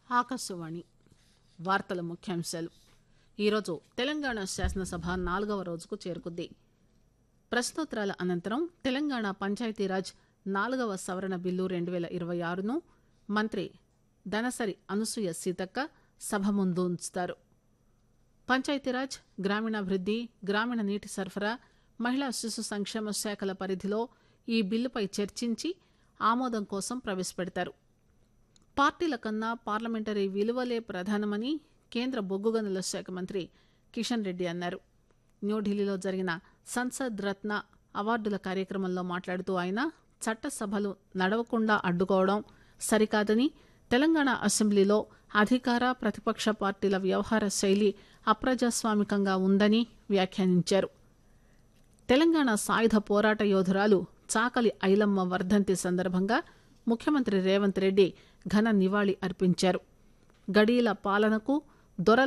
ఆకాశవాణి వార్తల ముఖ్యాంశాలు ఈరోజు తెలంగాణ శాసనసభ నాలుగవ రోజుకు చేరుకుంది ప్రశ్నోత్తరాల అనంతరం తెలంగాణ పంచాయతీరాజ్ నాలుగవ సవరణ బిల్లు రెండు పేల ఇరవై ఆరును మంత్రి దనసరి అనసూయ సీతక్క సభ ముందు ఉంచుతారు పంచాయతీరాజ్ గ్రామీణాభివృద్ది గ్రామీణ నీటి సరఫరా మహిళా శిశు సంక్షేమ శాఖల పరిధిలో ఈ బిల్లుపై చర్చించి ఆమోదం కోసం ప్రవేశపెడతారు పార్టీల కన్నా పార్లమెంటరీ విలువలే ప్రధానమని కేంద్ర బొగ్గు గనుల శాఖ మంత్రి కిషన్ రెడ్డి అన్నారు న్యూఢిల్లీలో జరిగిన సంసద్ రత్న అవార్డుల కార్యక్రమంలో మాట్లాడుతూ ఆయన చట్టసభలు నడవకుండా అడ్డుకోవడం సరికాదని తెలంగాణ అసెంబ్లీలో అధికార ప్రతిపక్ష పార్టీల వ్యవహార శైలి అప్రజాస్వామికంగా ఉందని వ్యాఖ్యానించారు తెలంగాణ సాయుధ పోరాట యోధురాలు చాకలి ఐలమ్మ వర్ధంతి సందర్భంగా ముఖ్యమంత్రి రేవంత్ రెడ్డి ఘన నివాళి అర్పించారు గడీల పాలనకు దొరల